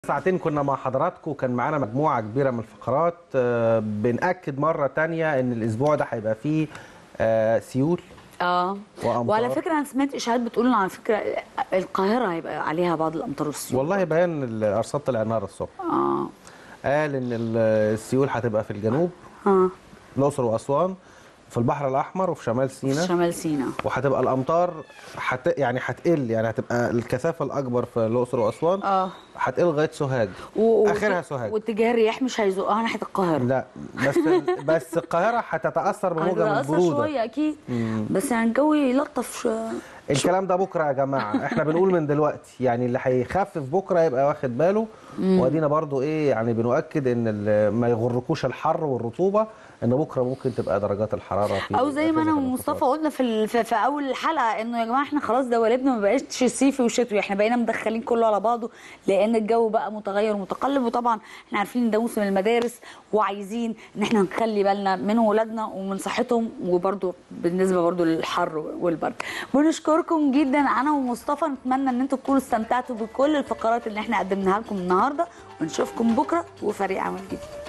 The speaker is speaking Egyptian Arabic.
ساعتين كنا مع حضراتكم وكان معانا مجموعة كبيرة من الفقرات آه، بنأكد مرة تانية إن الأسبوع ده هيبقى فيه آه، سيول اه وأمطار. وعلى فكره انا سمعت اشاعات بتقول إن على فكره القاهره هيبقى عليها بعض الامطار والسيول والله بيان الأرصاد طلع النهارده الصبح اه قال إن ال- السيول هتبقى في الجنوب اه الأقصر وأسوان في البحر الأحمر وفي شمال سيناء شمال سيناء وهتبقى الأمطار حت... يعني هتقل يعني هتبقى الكثافة الأكبر في الأقصر وأسوان اه هتقل لغاية سوهاج و- آخرها سوهاج واتجاه الرياح مش هيزقها ناحيه القاهره لا بس بس القاهرة هتتأثر بموجة من هتتأثر البرودة شويه اكيد بس يعني الجو يلطف شويه الكلام ده بكره يا جماعه احنا بنقول من دلوقتي يعني اللي هيخفف بكره يبقى واخد باله وادينا برضو ايه يعني بنؤكد ان ال- ما يغركوش الحر والرطوبه ان بكره ممكن تبقى درجات الحراره في او زي ما انا في ومصطفى قلنا في, ال... في في اول الحلقه انه يا جماعه احنا خلاص دوالبنا ما بقتش صيفي وشتوي احنا بقينا مدخلين كله على بعضه لان الجو بقى متغير ومتقلب وطبعا احنا عارفين ان ده موسم المدارس وعايزين ان احنا نخلي بالنا من ولادنا ومن صحتهم وبرده بالنسبه برده للحر والبرد بنشكركم جدا انا ومصطفى نتمنى ان انتم تكونوا استمتعتوا بكل الفقرات اللي احنا قدمناها لكم النهارده ونشوفكم بكره وفريق عمل جديد